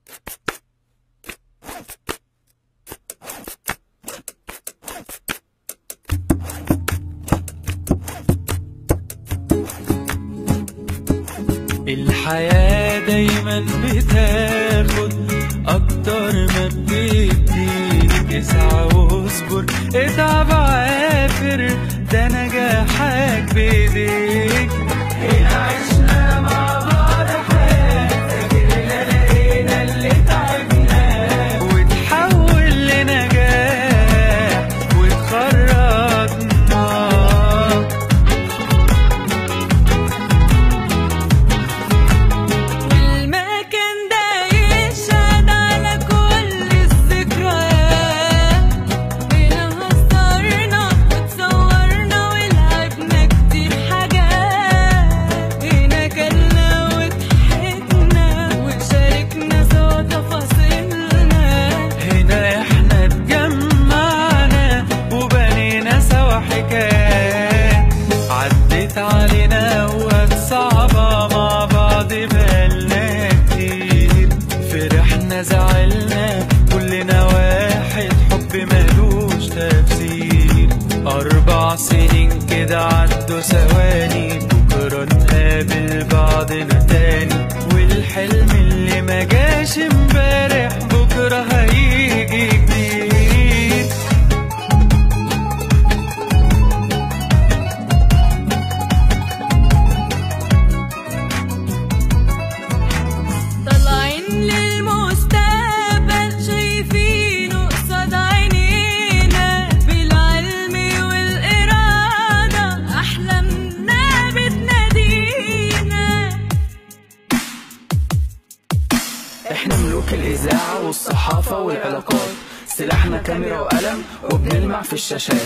الحياة دايما بتاخد أكتر ما بتديك اسعى واصبر اتعب عافر ده نجاحك بإيديك هنا عشنا مع بعض حياتك هنا لقينا اللي تعبناه وتحول لنجاح وتخرجنا والمكان ده يشهد على كل الذكريات هنا هزرنا وتصورنا ولعبنا كتير حاجات هنا كلنا وضحكنا وشاركنا سوا تفاصيلنا هنا احنا اتجمعنا وبنينا سوا حكايات عدت علينا اوقات صعبة مع بعض بقالنا كتير فرحنا زعلنا كلنا واحد حب ملوش تفسير أربع سنين كده عدوا ثواني بكرة نقابل بعضنا تاني والحلم اللي ما جاش امبارح بكرة هيجي جديد طالعين للمستقبل شايفينه قصاد عينينا بالعلم والإرادة أحلامنا بتنادينا احنا ملوك الإذاعة والصحافة والعلاقات سلاحنا كاميرا وقلم وبنلمع في الشاشات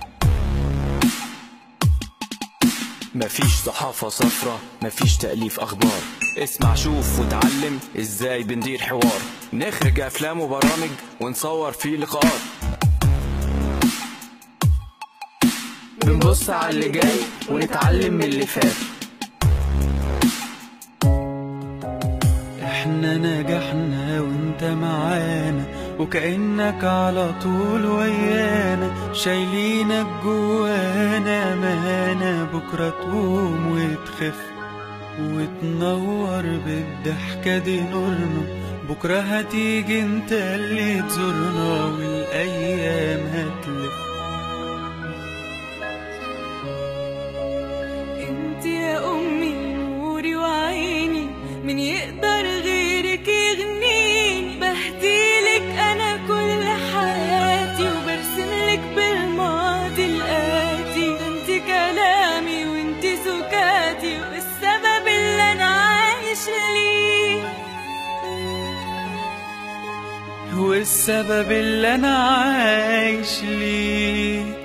مفيش صحافة صفرة مفيش تأليف أخبار اسمع شوف وتعلم ازاي بندير حوار نخرج أفلام وبرامج ونصور فيه لقاءات بنبص على اللي جاي ونتعلم من اللي فات احنا نجحنا وانت معانا وكأنك على طول ويانا شايلينك جوانا مانا بكرة تقوم وتخف وتنور بالضحكة دي نورنا بكرة هتيجي انت اللي تزورنا والأيام هتلف انت يا امي نوري وعيني من يقدر غيرك يغنيني بهديلك انا كل حياتي وبرسملك بالماضي الاتي انت كلامي وانت سكاتي والسبب اللي انا عايش ليه والسبب اللي انا عايش ليه